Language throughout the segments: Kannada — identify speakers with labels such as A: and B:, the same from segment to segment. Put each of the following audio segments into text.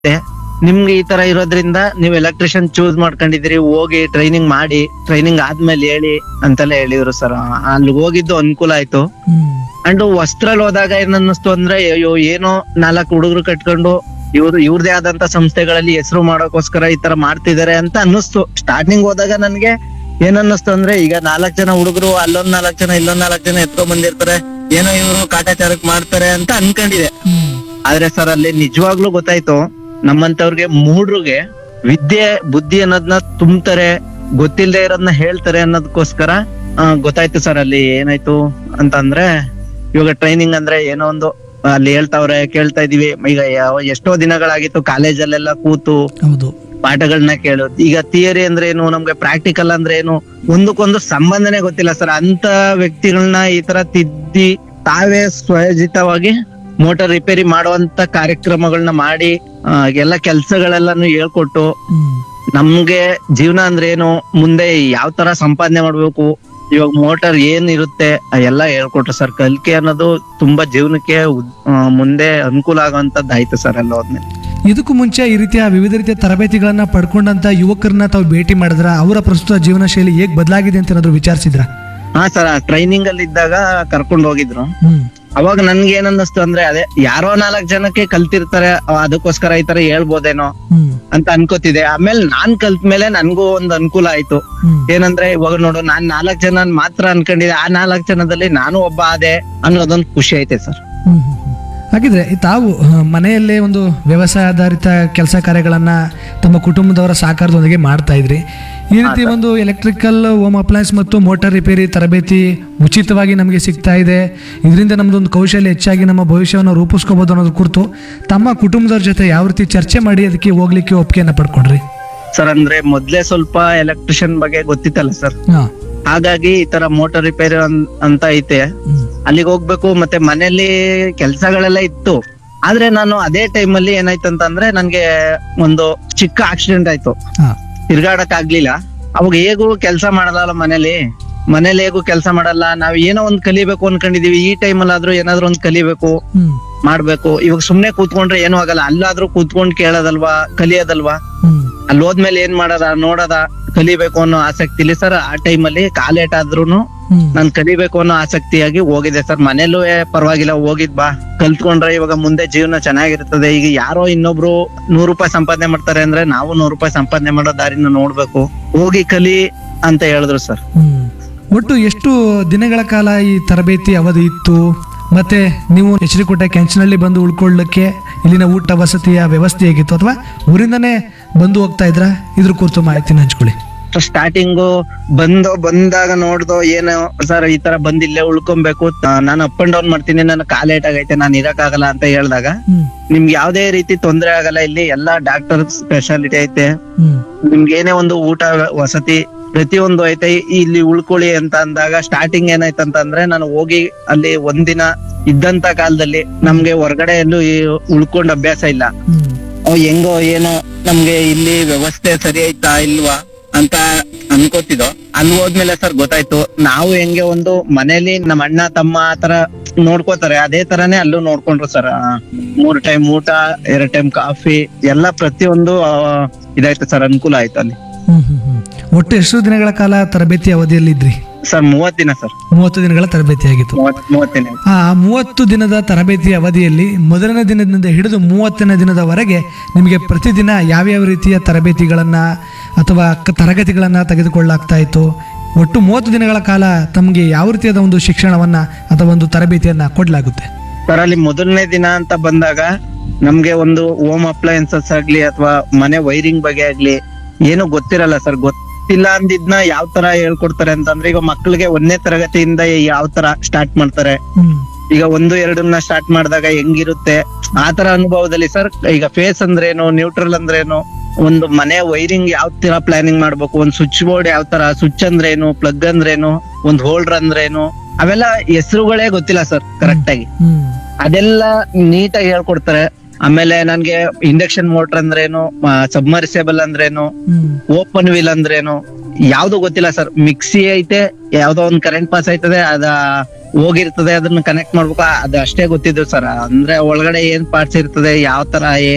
A: ಇರುತ್ತೆ ನಿಮ್ಗೆ ಈ ತರ ಇರೋದ್ರಿಂದ ನೀವು ಎಲೆಕ್ಟ್ರಿಷಿಯನ್ ಚೂಸ್ ಮಾಡ್ಕೊಂಡಿದ್ದೀರಿ ಹೋಗಿ ಟ್ರೈನಿಂಗ್ ಮಾಡಿ ಟ್ರೈನಿಂಗ್ ಆದ್ಮೇಲೆ ಹೇಳಿ ಅಂತೆಲ್ಲ ಹೇಳಿದ್ರು ಸರ್ ಅಲ್ಲಿ ಹೋಗಿದ್ದು ಅನುಕೂಲ ಆಯ್ತು
B: ಹ್ಮ್
A: ಅಂಡ್ ವಸ್ತ್ರಲ್ಲಿ ಹೋದಾಗ ಏನ್ ಅನ್ನಿಸ್ತು ಅಂದ್ರೆ ಅಯ್ಯೋ ಏನೋ ನಾಲ್ಕು ಹುಡುಗರು ಕಟ್ಕೊಂಡು ಇವ್ರು ಇವ್ರದೇ ಆದಂತ ಸಂಸ್ಥೆಗಳಲ್ಲಿ ಹೆಸರು ಮಾಡೋಕೋಸ್ಕರ ಈ ತರ ಮಾಡ್ತಿದಾರೆ ಅಂತ ಅನ್ನಿಸ್ತು ಸ್ಟಾರ್ಟಿಂಗ್ ಹೋದಾಗ ನನ್ಗೆ ಏನ್ ಅನ್ನಿಸ್ತು ಅಂದ್ರೆ ಈಗ ನಾಲ್ಕ್ ಜನ ಹುಡುಗರು ಅಲ್ಲೊಂದ್ ನಾಲ್ಕ್ ಜನ ಇಲ್ಲೊಂದ್ ನಾಲ್ಕ್ ಜನ ಎತ್ಕೊಂಡ್ ಬಂದಿರ್ತಾರೆ ಏನೋ ಇವ್ರು ಕಾಟಾಚಾರಕ್ ಮಾಡ್ತಾರೆ ಅಂತ ಅನ್ಕೊಂಡಿದೆ
B: ಹ್ಮ್
A: ಆದ್ರೆ ಸರ್ ಅಲ್ಲಿ ನಿಜವಾಗ್ಲೂ ಗೊತ್ತಾಯ್ತು ನಮ್ಮಂತವ್ರಿಗೆ ಮೂಡ್ರಿಗೆ ವಿದ್ಯೆ ಬುದ್ಧಿ ಅನ್ನೋದನ್ನ ತುಂಬ್ತಾರೆ ಗೊತ್ತಿಲ್ಲದೆ ಇರೋದನ್ನ ಹೇಳ್ತಾರೆ ಅನ್ನೋದಕ್ಕೋಸ್ಕರ ಆ, ಗೊತ್ತಾಯ್ತು ಸರ್ ಅಲ್ಲಿ ಏನಾಯ್ತು ಅಂತಂದ್ರೆ ಇವಾಗ ಟ್ರೈನಿಂಗ್ ಅಂದ್ರೆ ಏನೋ ಒಂದು ಅಲ್ಲಿ ಹೇಳ್ತಾವ್ರೆ ಕೇಳ್ತಾ ಇದೀವಿ ಈಗ ಯಾವ- ಎಷ್ಟೋ ದಿನಗಳಾಗಿತ್ತು ಕಾಲೇಜಲ್ಲೆಲ್ಲ ಕೂತು
B: ಹೌದು
A: ಪಾಠಗಳನ್ನ ಕೇಳೋದು ಈಗ ಥಿಯರಿ ಅಂದ್ರೆ ಏನು ನಮ್ಗೆ ಪ್ರಾಕ್ಟಿಕಲ್ ಅಂದ್ರೆ ಏನು ಒಂದಕ್ಕೊಂದು ಸಂಬಂಧನೇ ಗೊತ್ತಿಲ್ಲ ಸರ್ ಅಂತ ವ್ಯಕ್ತಿಗಳನ್ನ ಈ ತರ ತಿದ್ದಿ ತಾವೇ ಸ್ವಯೋಜಿತವಾಗಿ ಮೋಟಾರ್ ರಿಪೇರಿ ಮಾಡುವಂತ ಕಾರ್ಯಕ್ರಮಗಳನ್ನ ಮಾಡಿ ಆ, ಎಲ್ಲ ಕೆಲ್ಸಗಳೆಲ್ಲಾನು ಹೇಳ್ಕೊಟ್ಟು
B: ಹ್ಮ್
A: ನಮ್ಗೆ ಜೀವನ ಅಂದ್ರೆ ಏನು ಮುಂದೆ ಯಾವ ತರ ಸಂಪಾದನೆ ಮಾಡ್ಬೇಕು ಇವಾಗ ಮೋಟಾರ್ ಏನ್ ಇರುತ್ತೆ ಎಲ್ಲ ಹೇಳ್ಕೊಟ್ರು ಸರ್ ಕಲಿಕೆ ಅನ್ನೋದು ತುಂಬಾ ಜೀವನಕ್ಕೆ ಉದ್- ಆ, ಮುಂದೆ ಅನುಕೂಲ ಆಗುವಂತದ್ದು ಆಯ್ತು ಸರ್ ಎಲ್ಲ ಹೋದ್ಮೇಲೆ
B: ಇದಕ್ಕೂ ಮುಂಚೆ ಈ ರೀತಿಯ ವಿವಿಧ ರೀತಿಯ ತರಬೇತಿಗಳನ್ನ ಪಡ್ಕೊಂಡಂತ ಯುವಕರನ್ನ ತಾವು ಭೇಟಿ ಮಾಡಿದ್ರ ಅವರ ಪ್ರಸ್ತುತ ಜೀವನ ಶೈಲಿ ಹೇಗ್ ಬದಲಾಗಿದೆ ಅಂತ ಏನಾದ್ರು ವಿಚಾರಿಸಿದ್ರ
A: ಹಾ ಸರ್ ಟ್ರೈನಿಂಗ್ ಅಲ್ಲಿ ಇದ್ದಾಗ ಕರ್ಕೊಂಡು ಹೋಗಿದ್ರು
B: ಹ್ಮ್
A: ಅವಾಗ ನನ್ಗೆ ಏನ್ ಅನ್ನಿಸ್ತು ಅಂದ್ರೆ ಅದೇ ಯಾರೋ ನಾಲ್ಕ್ ಜನಕ್ಕೆ ಕಲ್ತಿರ್ತಾರೆ ಅವ್ ಅದಕ್ಕೋಸ್ಕರ ಈ ತರ ಹೇಳ್ಬೋದೇನೋ
B: ಹ್ಮ್
A: ಅಂತ ಅನ್ಕೋತಿದೆ ಆಮೇಲೆ ನಾನ್ ಕಲ್ತ್ ಮೇಲೆ ನನ್ಗೂ ಒಂದ್ ಅನುಕೂಲ ಆಯ್ತು
B: ಹ್ಮ್
A: ಏನಂದ್ರೆ ಇವಾಗ ನೋಡು ನಾನ್ ನಾಲ್ಕ್ ಜನ ಮಾತ್ರ ಅನ್ಕೊಂಡಿದ್ದೆ ಆ ನಾಲ್ಕ್ ಜನದಲ್ಲಿ ನಾನು ಒಬ್ಬ ಆದೆ ಅನ್ನೋದೊಂದ್ ಖುಷಿ ಐತೆ ಸರ್
B: ಹ್ಮ್, ಹ್ಮ್, ಹ್ಮ್. ಹಾಗಿದ್ರೆ ಈ ತಾವು ಆ, ಮನೆಯಲ್ಲೇ ಒಂದು ವ್ಯವಸಾಯ ಆಧಾರಿತ ಕೆಲಸ ಕಾರ್ಯಗಳನ್ನ ತಮ್ಮ ಕುಟುಂಬದವರ ಸಹಕಾರದೊಂದಿಗೆ ಮಾಡ್ತಾ ಇದ್ರಿ ಈ ರೀತಿ ಒಂದು ಎಲೆಕ್ಟ್ರಿಕಲ್ ಹೋಮ್ ಅಪ್ಲಯನ್ಸ್ ಮತ್ತು ಮೋಟಾರ್ ರಿಪೇರಿ ತರಬೇತಿ ಉಚಿತವಾಗಿ ನಮಗೆ ಸಿಗ್ತಾ ಇದೆ ಇದರಿಂದ ನಮ್ದೊಂದು ಕೌಶಲ್ಯ ಹೆಚ್ಚಾಗಿ ನಮ್ಮ ಭವಿಷ್ಯವನ್ನು ರೂಪಿಸ್ಕೋಬಹುದು ಅನ್ನೋದು ಕುರಿತು ತಮ್ಮ ಕುಟುಂಬದವ್ರ ಜೊತೆ ಯಾವ ರೀತಿ ಚರ್ಚೆ ಮಾಡಿ ಅದಕ್ಕೆ ಹೋಗ್ಲಿಕ್ಕೆ ಒಪ್ಪಿಗೆಯನ್ನ ಪಡ್ಕೊಂಡ್ರಿ
A: ಸರ್ ಅಂದ್ರೆ ಮೊದ್ಲೇ ಸ್ವಲ್ಪ ಎಲೆಕ್ಟ್ರಿಷಿಯನ್ ಬಗ್ಗೆ ಗೊತ್ತಿತ್ತಲ್ಲ ಸರ್
B: ಹಾ
A: ಹಾಗಾಗಿ ಈ ತರ ಮೋಟಾರ್ ರಿಪೇರಿ ಅಂತ ಐತೆ
B: ಹ್ಮ್
A: ಅಲ್ಲಿಗೆ ಹೋಗ್ಬೇಕು ಮತ್ತೆ ಮನೇಲಿ ಕೆಲ್ಸಗಳೆಲ್ಲ ಇತ್ತು ಆದ್ರೆ ನಾನು ಅದೇ ಟೈಮ್ ಅಲ್ಲಿ ಏನಾಯ್ತು ಅಂತಂದ್ರೆ ನನ್ಗೆ ಒಂದು ಚಿಕ್ಕ ಆಕ್ಸಿಡೆಂಟ್ ಆಯ್ತು
B: ಹಾ
A: ತಿರ್ಗಾಡಕ್ ಆಗ್ಲಿಲ್ಲ ಅವಾಗ ಹೇಗೂ ಕೆಲಸ ಮಾಡಲ್ಲ ಮನೇಲಿ ಮನೇಲಿ ಹೇಗೂ ಕೆಲಸ ಮಾಡಲ್ಲ ನಾವ್ ಏನೋ ಒಂದ್ ಕಲಿಬೇಕು ಅನ್ಕೊಂಡಿದೀವಿ ಈ ಟೈಮಲ್ಲಿ ಆದ್ರೂ ಏನಾದ್ರೂ ಒಂದ್ ಕಲಿಬೇಕು
B: ಹ್ಮ್
A: ಮಾಡ್ಬೇಕು ಇವಾಗ ಸುಮ್ನೆ ಕೂತ್ಕೊಂಡ್ರೆ ಏನೂ ಆಗಲ್ಲ ಅಲ್ಲಾದ್ರೂ ಕೂತ್ಕೊಂಡ್ ಕೇಳೋದಲ್ವಾ ಕಲಿಯೋದಲ್ವಾ
B: ಹ್ಮ್
A: ಅಲ್ಲಿ ಹೋದ್ಮೇಲೆ ಏನ್ ಮಾಡದ ನೋಡದ ಕಲಿಬೇಕು ಅನ್ನೋ ಆಸಕ್ತಿಲಿ ಸರ್ ಆ ಟೈಮಲ್ಲಿ ಕಾಲೇಟ್ ಆದ್ರೂನು
B: ಹ್ಮ್
A: ನಾನ್ ಕಲಿಬೇಕು ಅನ್ನೋ ಆಸಕ್ತಿಯಾಗಿ ಹೋಗಿದೆ ಸರ್ ಮನೇಲೂ ಏ ಪರವಾಗಿಲ್ಲ ಹೋಗಿದ್ ಬಾ ಕಲ್ತ್ಕೊಂಡ್ರೆ ಇವಾಗ ಮುಂದೆ ಜೀವನ ಚೆನ್ನಾಗಿರ್ತದೆ ಈಗ ಯಾರೋ ಇನ್ನೊಬ್ರು ನೂರು ರೂಪಾಯಿ ಸಂಪಾದನೆ ಮಾಡ್ತಾರೆ ಅಂದ್ರೆ ನಾವು ನೂರು ರೂಪಾಯಿ ಸಂಪಾದನೆ ಮಾಡೋ ದಾರಿನ ನೋಡ್ಬೇಕು ಹೋಗಿ ಕಲಿ ಅಂತ ಹೇಳಿದ್ರು ಸರ್
B: ಹ್ಮ್. ಒಟ್ಟು ಎಷ್ಟು ದಿನಗಳ ಕಾಲ ಈ ತರಬೇತಿ ಅವಧಿ ಇತ್ತು ಮತ್ತೆ ನೀವು ಎಚ್ಚರಿಕೋಟೆ ಕೆಂಚಿನಲ್ಲಿ ಬಂದು ಉಳ್ಕೊಳ್ಳಕ್ಕೆ ಇಲ್ಲಿನ ಊಟ ವಸತಿಯ ವ್ಯವಸ್ಥೆ ಹೇಗಿತ್ತು ಅಥವಾ ಊರಿಂದನೇ ಬಂದು ಹೋಗ್ತಾ ಇದ್ರ ಇದ್ರ ಕುರಿತು ಮಾಹಿತಿನ ಹಂಚ್ಕೊಳ್ಳಿ
A: ಸ್ಟಾರ್ಟಿಂಗು ಬಂದು ಬಂದಾಗ ನೋಡ್ದೋ ಏನು ಸರ್ ಈ ತರ ಬಂದ್ ಇಲ್ಲೇ ಉಳ್ಕೊಬೇಕು ನಾನು ಅಪ್ ಅಂಡ್ ಡೌನ್ ಮಾಡ್ತೀನಿ ನನ್ನ ಕಾಲೇಟ್ ಆಗೈತೆ ನಾನು ಇರಕ್ಕಾಗಲ್ಲ ಅಂತ ಹೇಳಿದಾಗ
B: ಹ್ಮ್
A: ನಿಮ್ಗೆ ಯಾವ್ದೇ ರೀತಿ ತೊಂದ್ರೆ ಆಗಲ್ಲ ಇಲ್ಲಿ ಎಲ್ಲಾ ಡಾಕ್ಟರ್ ಸ್ಪೆಷಾಲಿಟಿ ಐತೆ
B: ಹ್ಮ್
A: ನಿಮ್ಗೆ ಏನೇ ಒಂದು ಊಟ ವಸತಿ ಪ್ರತಿಯೊಂದು ಐತೆ ಇಲ್ಲಿ ಉಳ್ಕೊಳ್ಳಿ ಅಂತ ಅಂದಾಗ ಸ್ಟಾರ್ಟಿಂಗ್ ಏನಾಯ್ತು ಅಂತಂದ್ರೆ ನಾನು ಹೋಗಿ ಅಲ್ಲಿ ಒಂದಿನ ಇದ್ದಂತ ಕಾಲದಲ್ಲಿ ನಮ್ಗೆ ಹೊರಗಡೆ ಎಲ್ಲೂ ಈ ಉಳ್ಕೊಂಡ್ ಅಭ್ಯಾಸ ಇಲ್ಲ
B: ಹ್ಮ್
A: ಅವ್ ಹೆಂಗೋ ಏನೋ ನಮ್ಗೆ ಇಲ್ಲಿ ವ್ಯವಸ್ಥೆ ಸರಿ ಐತಾ ಇಲ್ವಾ ಅಂತ ಅನ್ಕೋತಿದ್ದೋ ಅಲ್ಲಿ ಹೋದ್ಮೇಲೆ ಸರ್ ಗೊತ್ತಾಯ್ತು ನಾವು ಹೆಂಗೆ ಒಂದು ಮನೇಲಿ ನಮ್ಮ ಅಣ್ಣ ತಮ್ಮ ಆತರ ನೋಡ್ಕೋತಾರೆ ಅದೇ ತರಾನೇ ಅಲ್ಲೂ ನೋಡ್ಕೊಂಡ್ರು ಸರ್ ಮೂರ್ ಟೈಮ್ ಊಟ ಎರಡ್ ಟೈಮ್ ಕಾಫಿ ಎಲ್ಲ ಪ್ರತಿಯೊಂದು ಆ, ಇದಾಯ್ತು ಸರ್ ಅನುಕೂಲ ಆಯ್ತು ಅಲ್ಲಿ
B: ಹ್ಮ್ ಹ್ಮ್ ಹ್ಮ್ ಒಟ್ಟು ಎಷ್ಟು ದಿನಗಳ ಕಾಲ ತರಬೇತಿ ಅವಧಿಯಲ್ಲಿ ಇದ್ರಿ
A: ಸರ್ ಮೂವತ್ ದಿನ ಸರ್
B: ಮೂವತ್ತು ದಿನಗಳ ತರಬೇತಿ ಆಗಿತ್ತು
A: ಮೂವತ್ ಮೂವತ್ ದಿನ
B: ಆ ಮೂವತ್ತು ದಿನದ ತರಬೇತಿ ಅವಧಿಯಲ್ಲಿ ಮೊದಲನೇ ದಿನದಿಂದ ಹಿಡಿದು ಮೂವತ್ತನೇ ದಿನದವರೆಗೆ ನಿಮಗೆ ಪ್ರತಿದಿನ ಯಾವ್ಯಾವ ರೀತಿಯ ತರಬೇತಿಗಳನ್ನ ಅಥವಾ ಕ- ತರಗತಿಗಳನ್ನ ತೆಗೆದುಕೊಳ್ಳಲಾಗ್ತಾ ಇತ್ತು ಒಟ್ಟು ಮೂವತ್ತು ದಿನಗಳ ಕಾಲ ತಮಗೆ ಯಾವ ರೀತಿಯಾದ ಒಂದು ಶಿಕ್ಷಣವನ್ನ ಅಥವಾ ಒಂದು ತರಬೇತಿಯನ್ನ ಕೊಡಲಾಗುತ್ತೆ
A: ಸರ್ ಅಲ್ಲಿ ಮೊದಲನೇ ದಿನ ಅಂತ ಬಂದಾಗ ನಮ್ಗೆ ಒಂದು ಹೋಮ್ ಅಪ್ಲಯನ್ಸಸ್ ಆಗ್ಲಿ ಅಥವಾ ಮನೆ ವೈರಿಂಗ್ ಬಗ್ಗೆ ಆಗ್ಲಿ ಏನು ಗೊತ್ತಿರಲ್ಲ ಸರ್ ಗೊತ್ತಿಲ್ಲ ಅಂದಿದ್ನ ಯಾವ ತರ ಹೇಳ್ಕೊಡ್ತಾರೆ ಅಂತಂದ್ರೆ ಈಗ ಮಕ್ಳಿಗೆ ಒಂದನೇ ತರಗತಿಯಿಂದ ಯಾವ ತರ ಸ್ಟಾರ್ಟ್ ಮಾಡ್ತಾರೆ
B: ಹ್ಮ್
A: ಈಗ ಒಂದು ಎರಡನ್ನ ಸ್ಟಾರ್ಟ್ ಮಾಡಿದಾಗ ಹೆಂಗಿರುತ್ತೆ ಆ ತರ ಅನುಭವದಲ್ಲಿ ಸರ್ ಈಗ ಫೇಸ್ ಅಂದ್ರೇನು ನ್ಯೂಟ್ರಲ್ ಅಂದ್ರೇನು ಒಂದು ಮನೆ ವೈರಿಂಗ್ ಯಾವ ತರ ಪ್ಲಾನಿಂಗ್ ಮಾಡ್ಬೇಕು ಒಂದ್ ಸ್ವಿಚ್ ಬೋರ್ಡ್ ಯಾವ ತರ ಸ್ವಿಚ್ ಅಂದ್ರೇನು ಪ್ಲಗ್ ಅಂದ್ರೇನು ಒಂದ್ ಹೋಲ್ಡರ್ ಅಂದ್ರೇನು ಅವೆಲ್ಲ ಹೆಸರುಗಳೇ ಗೊತ್ತಿಲ್ಲ ಸರ್ ಕರೆಕ್ಟ್ ಆಗಿ
B: ಹ್ಮ್
A: ಅದೆಲ್ಲ ನೀಟಾಗಿ ಹೇಳ್ಕೊಡ್ತಾರೆ ಆಮೇಲೆ ನನ್ಗೆ ಇಂಡಕ್ಷನ್ ಮೋಟರ್ ಅಂದ್ರೇನು ಸಬ್ಮರ್ಸಿಬಲ್ ಅಂದ್ರೇನು
B: ಹ್ಮ್
A: ಓಪನ್ ವೀಲ್ ಅಂದ್ರೇನು ಯಾವ್ದು ಗೊತ್ತಿಲ್ಲ ಸರ್ ಮಿಕ್ಸಿ ಐತೆ ಯಾವ್ದೋ ಒಂದ್ ಕರೆಂಟ್ ಪಾಸ್ ಆಯ್ತದೆ ಅದ ಹೋಗಿರ್ತದೆ ಅದನ್ನ ಕನೆಕ್ಟ್ ಮಾಡ್ಬೇಕು ಅದು ಅಷ್ಟೇ ಗೊತ್ತಿದ್ದು ಸರ್ ಅಂದ್ರೆ ಒಳಗಡೆ ಏನ್ ಪಾರ್ಟ್ಸ್ ಇರ್ತದೆ ಯಾವ ತರ ಏನು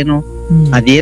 B: ಹ್ಮ್.
A: ಅದೇ